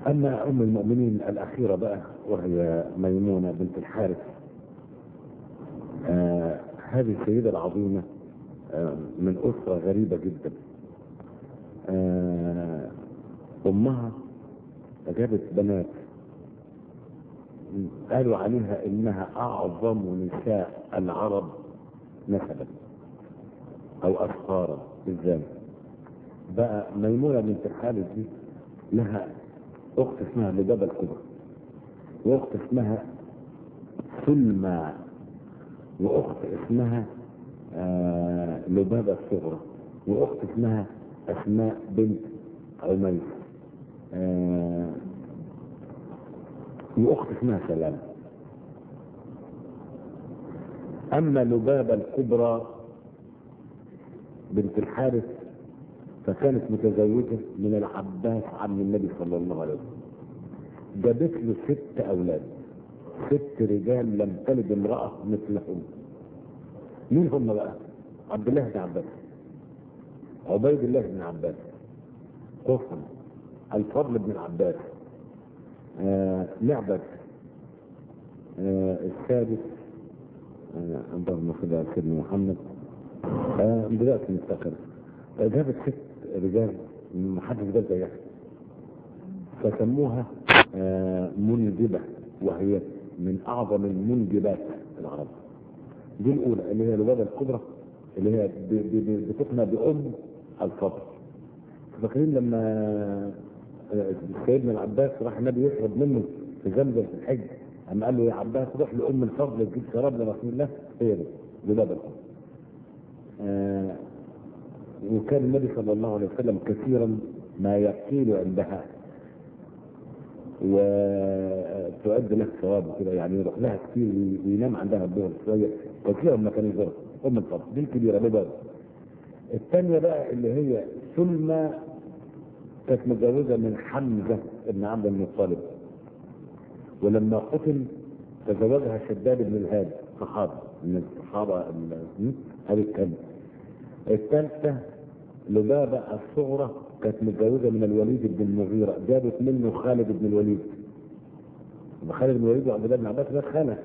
أما أم المؤمنين الأخيرة بقى وهي ميمونة بنت الحارث آه هذه السيدة العظيمة آه من أسرة غريبة جدا آه أمها جابت بنات قالوا عليها إنها أعظم نساء العرب نسبا أو أفخارا بالذات بقى ميمونة بنت الحارث دي لها أخت اسمها لبابة الكبرى وأخت اسمها سلمى وأخت اسمها آه لبابة الصغرى وأخت اسمها أسماء بنت عميس آه وأخت اسمها سلام أما لبابة الكبرى بنت الحارث فكانت متزوجة من العباس عم النبي صلى الله عليه وسلم جابت له ست أولاد ست رجال لم تلد امرأة مثلهم مين هم بقى؟ عبد الله بن عباس عبيد الله بن عباس قسم الفضل بن العباس آه لعبة آه السادس آه اللهم صل على سيدنا محمد آه دلوقتي نفتكر آه جابت ست رجال ما حدش جاب زيها فسموها آه منجبة وهي من أعظم المنجبات العرب دي الأولى اللي هي لبابة الكبرى اللي هي بتقنى بأم الفضل فاكرين لما سيدنا العباس راح النبي يشرب منه في زمزم في الحج اما قال له يا عباس روح لام الفضل تجيب شراب لرسول الله هي دي لبابة الكبرى آه وكان النبي صلى الله عليه وسلم كثيرا ما يقيل عندها وتؤدي له ثواب كده يعني يروح لها كتير وينام عندها الظهر شويه كثيرا ما كان يزورها ام الفضل دي الكبيره لبابة الثانيه بقى اللي هي سلمى كانت متجوزه من حمزه بن عبد المطلب ولما قتل تزوجها شداد بن الهاد صحابي من الصحابه هذه الكلمه الثالثه لبابة الصغرى كانت متجوزة من الوليد بن المغيرة جابت منه خالد بن الوليد خالد بن الوليد وعبد الله بن عباس ده خالة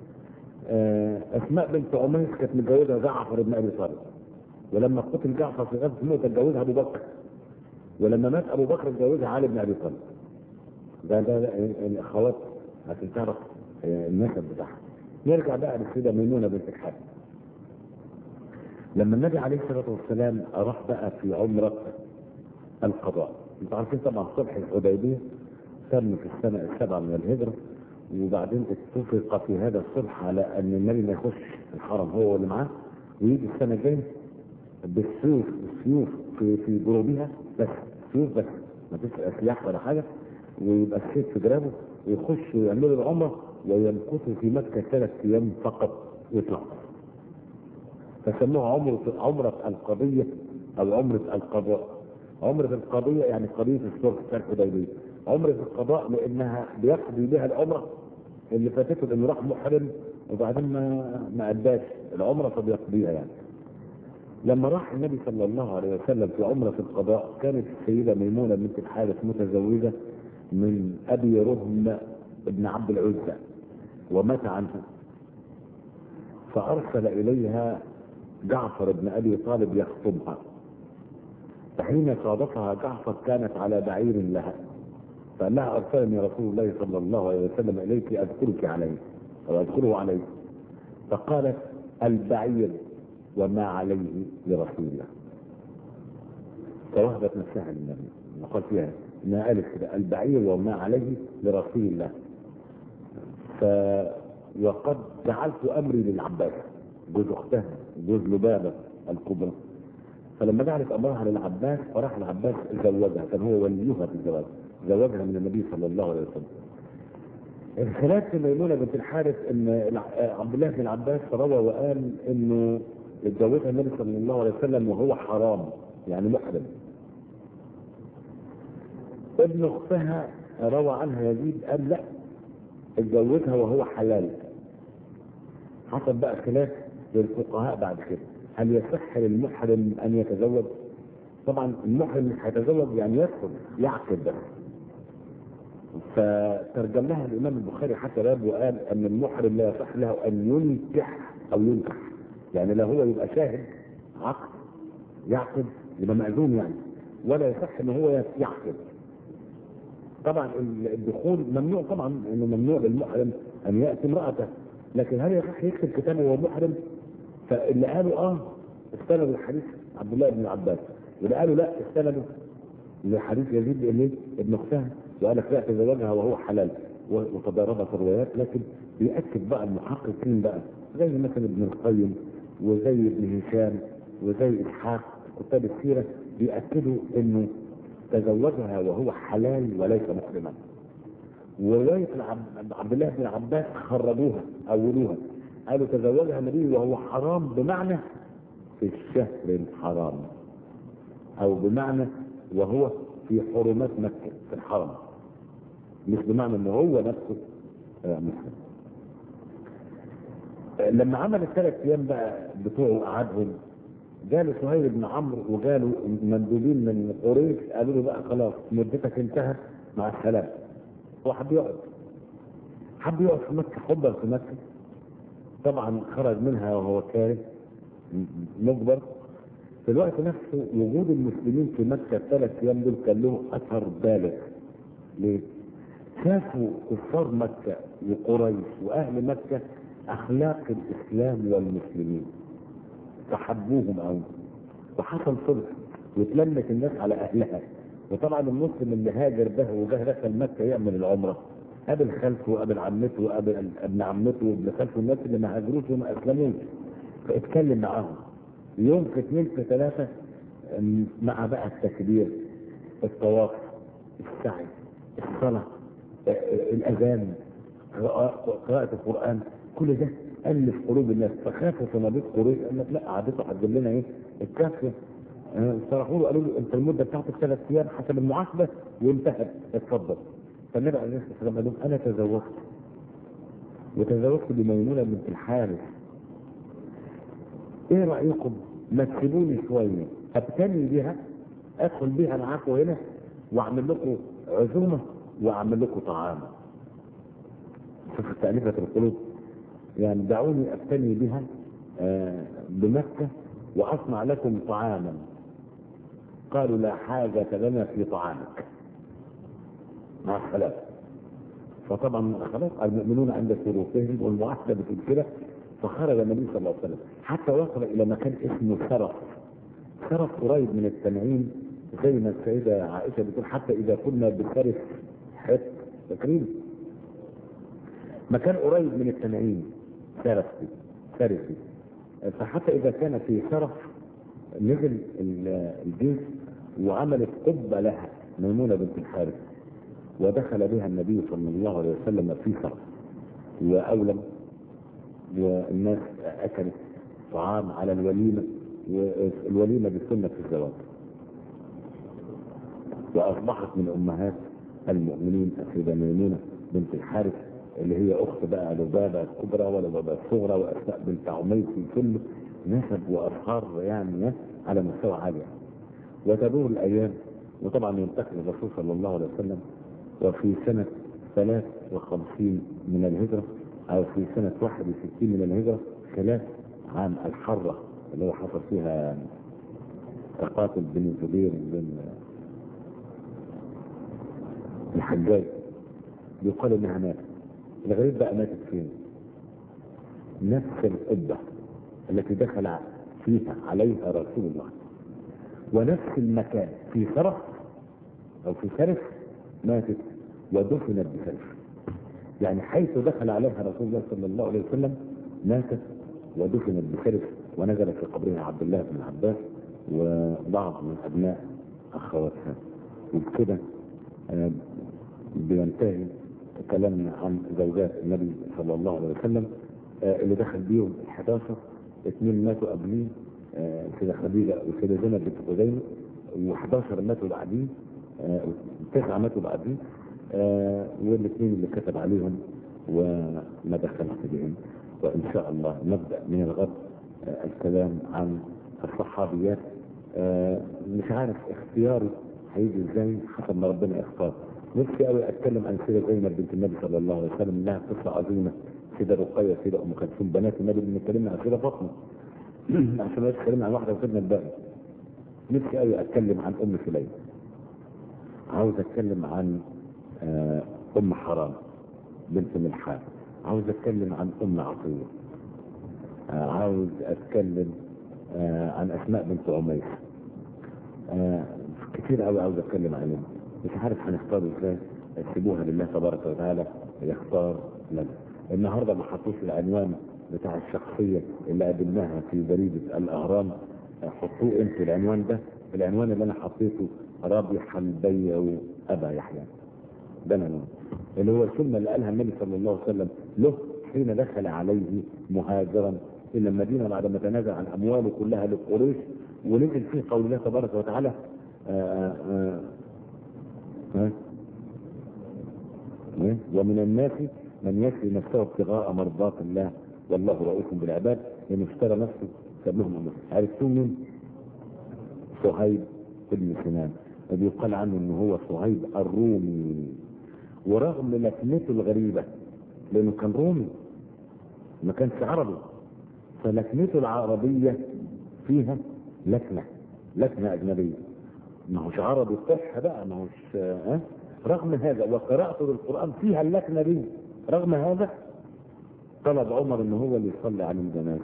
أسماء بنت عميس كانت متجوزة جعفر بن أبي طالب ولما قتل جعفر في غزوة موته اتجوزها أبو بكر ولما مات أبو بكر اتجوزها علي بن أبي طالب ده ده الأخوات عشان تعرف النسب بتاعها نرجع بقى للسيدة ميمونة بنت الحارث لما النبي عليه الصلاه والسلام راح بقى في عمره القضاء انتوا عارفين طبعا صلح الحديبيه تم في السنه السابعه من الهجره وبعدين اتفق في هذا الصلح على ان النبي ما يخش الحرم هو واللي معاه ويجي السنه الجايه بالسيوف بالسيوف في في جروبها بس سيوف بس ما فيش اسلحه ولا حاجه ويبقى السيف في جرابه ويخشوا يعملوا العمره ويمكثوا في مكه ثلاث ايام فقط ويطلعوا فسموها عمرة عمرة القضية أو عمرة القضاء عمرة القضية يعني قضية الصلح بتاع الحديبية عمرة القضاء لأنها بيقضي بها العمرة اللي فاتته لأنه راح محرم وبعدين ما ما أداش العمرة فبيقضيها يعني لما راح النبي صلى الله عليه وسلم في عمرة القضاء كانت السيدة ميمونة بنت الحارث متزوجة من أبي رهم بن عبد العزى ومات عنها فأرسل إليها جعفر بن ابي طالب يخطبها فحين صادفها جعفر كانت على بعير لها فقال لها ارسلني رسول الله صلى الله عليه وسلم اليك اذكرك عليه او اذكره عليه فقالت البعير وما عليه لرسول الله فوهبت نفسها للنبي وقال فيها انها قالت كده البعير وما عليه لرسول الله ف وقد جعلت امري للعباس جوز اختها جوز لبابه الكبرى فلما جعلت امرها للعباس فراح العباس زوجها كان هو وليها في الزواج زوجها من النبي صلى الله عليه وسلم الخلاف في ميمونه بنت الحارث ان عبد الله بن العباس روى وقال انه اتجوزها النبي صلى الله عليه وسلم وهو حرام يعني محرم ابن اختها روى عنها يزيد قال لا اتجوزها وهو حلال حصل بقى خلاف للفقهاء بعد كده هل يصح للمحرم ان يتزوج طبعا المحرم مش هيتزوج يعني يدخل يعقد بس فترجم لها الامام البخاري حتى باب وقال ان المحرم لا يصح له ان ينكح او ينكح يعني لا هو يبقى شاهد عقد يعقد يبقى مأذون يعني ولا يصح ان هو يعقد طبعا الدخول ممنوع طبعا انه ممنوع للمحرم ان ياتي امراته لكن هل يصح يكتب كتابه وهو محرم؟ فاللي قالوا اه استندوا لحديث عبد الله بن عباس واللي قالوا لا استندوا لحديث يزيد بن ابن اختها وقال لك لا تزوجها وهو حلال وتضاربت الروايات لكن بيأكد بقى المحققين بقى زي مثلا ابن القيم وزي ابن هشام وزي اسحاق كتاب السيره بيأكدوا انه تزوجها وهو حلال وليس محرما ورواية عبد الله بن عباس خرجوها أولوها قالوا تزوجها النبي وهو حرام بمعنى في الشهر الحرام أو بمعنى وهو في حرمات مكة في الحرم مش بمعنى ان هو نفسه مسلم لما عمل الثلاث ايام بقى بتوعه قعدهم جاله سهيل بن عمرو وجاله مندوبين من قريش قالوا له بقى خلاص مدتك انتهت مع السلامه هو حب يقعد حب يقعد في مكه حبا في مكه طبعا خرج منها وهو كاره مجبر في الوقت نفسه وجود المسلمين في مكه الثلاث ايام دول كان له اثر بالغ ليه؟ شافوا كفار مكه وقريش واهل مكه اخلاق الاسلام والمسلمين فحبوهم قوي وحصل صلح واتلمت الناس على اهلها وطبعا المسلم اللي هاجر ده وجه دخل مكه يعمل العمره قابل خالته وقابل عمته وقابل ابن عمته وابن خالته الناس اللي ما هاجروش وما اسلموش فاتكلم معاهم يوم في اثنين في ثلاثه مع بقى التكبير الطواف السعي الصلاه الاذان قراءه القران كل ده الف قلوب الناس فخافوا في مضيق قريش قال لك لا قعدته هتجيب لنا ايه الكافيه صرحوا له قالوا له انت المده بتاعتك ثلاث ايام حسب المعاقبه وانتهت اتفضل فالنبي عليه الصلاه والسلام قال لهم انا تزوجت وتزوجت بميمونه بنت الحارث ايه رايكم ما تسيبوني شويه ابتني بها ادخل بيها معاكم هنا واعمل لكم عزومه واعمل لكم طعاما شوف تأليفة القلوب يعني دعوني ابتني بها بمكة واصنع لكم طعاما قالوا لا حاجة لنا في طعامك مع السلامة فطبعا خلاص المؤمنون عند شروطهم والمعاهدة بتقول كده فخرج النبي صلى الله عليه وسلم حتى وصل الى مكان اسمه سرف سرف قريب من التنعيم زي ما السيدة عائشة بتقول حتى اذا كنا بسرف حت فاكرين مكان قريب من التنعيم سرفي سرفي فحتى اذا كان في سرف نزل الجيش وعملت قبة لها ميمونة بنت الحارث ودخل بها النبي صلى الله عليه وسلم في سرف وأولم والناس أكلت طعام على الوليمة والوليمة بسنة الزواج وأصبحت من أمهات المؤمنين السيدة ميمونة بنت الحارث اللي هي اخت بقى لبابة الكبرى ولبابة الصغرى واسماء بنت عميس كل نسب وافخار يعني على مستوى عالي وتدور الايام وطبعا ينتقل الرسول صلى الله عليه وسلم وفي سنة 53 من الهجرة او في سنة 61 من الهجرة خلاف عام الحرة اللي هو حصل فيها تقاتل بين الزبير وبين الحجاج يقال انها ماتت الغريب بقى ماتت فين نفس القبة التي دخل فيها عليها رسول الله ونفس المكان في سرف او في سرف ماتت ودفنت بسرف يعني حيث دخل عليها رسول الله صلى الله عليه وسلم ماتت ودفنت بسرف ونزل في قبرها عبد الله بن عباس وبعض من ابناء اخواتها وبكده بينتهي كلامنا عن زوجات النبي صلى الله عليه وسلم آه اللي دخل بيهم ال 11 اثنين ماتوا قبليه آه سيدة خديجة وسيدة زينب بنت خزيمة و11 ماتوا بعديه آه تسعة ماتوا بعديه والاثنين اللي كتب عليهم وما دخلت بهم وان شاء الله نبدا من الغد الكلام عن الصحابيات مش عارف اختياري هيجي ازاي حسب ما ربنا اختار نفسي قوي اتكلم عن سيده زينب بنت النبي صلى الله عليه وسلم لها قصه عظيمه سيده رقيه سيده ام كلثوم بنات النبي اللي اتكلمنا عن سيده فاطمه عشان ما اتكلمنا عن واحده وسيدنا الباقي نفسي قوي اتكلم عن ام سليم عاوز اتكلم عن آه، ام حرام بنت ملحان عاوز اتكلم عن ام عطيه آه، عاوز اتكلم آه، عن اسماء بنت عميس آه، كتير قوي عاوز اتكلم عنهم مش عارف هنختار ازاي سيبوها لله تبارك وتعالى يختار لنا النهارده ما حطوش العنوان بتاع الشخصيه اللي قابلناها في جريده الاهرام آه، حطوه انتوا العنوان ده العنوان اللي انا حطيته رابح البيع ابا يحيى ده العنوان اللي هو الكلمه اللي قالها النبي صلى الله عليه وسلم له حين دخل عليه مهاجرا الى المدينه بعد ما تنازل عن امواله كلها لقريش ونزل فيه قول الله تبارك وتعالى آآ آآ ها؟ ها؟ ومن الناس من يشري نفسه ابتغاء مرضات الله والله رؤوف بالعباد لانه اشترى نفسه ساب لهم امر عرفتوا مين؟ صهيب بن سنان بيقال عنه ان هو صهيب الرومي ورغم لكنته الغريبه لانه كان رومي ما كانش عربي فلكنته العربيه فيها لكنه لكنه اجنبيه ما هوش عربي صح بقى ما هوش ها رغم هذا وقراءته للقران فيها اللكنه دي رغم هذا طلب عمر ان هو اللي يصلي على الجنازه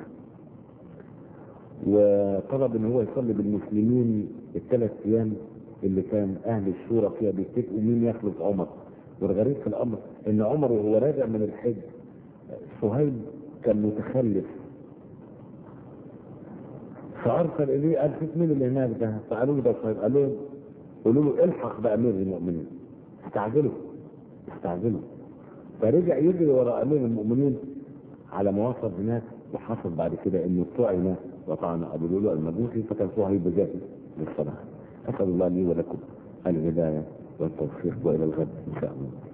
وطلب ان هو يصلي بالمسلمين الثلاث ايام اللي كان اهل الشورى فيها بيتفقوا مين يخلف عمر والغريب في الامر ان عمر وهو راجع من الحج صهيب كان متخلف فارسل اليه قال شوف مين اللي هناك ده فقالوا له ده صهيب قالوا له قولوا له الحق بامير المؤمنين استعجلوا استعجلوا فرجع يجري وراء امير المؤمنين على ما وصل هناك وحصل بعد كده انه طعن وطعن ابو لؤلؤ المجوسي فكان صهيب جاهز للصلاه اسال الله لي ولكم الهدايه والتوفيق والى الغد ان شاء الله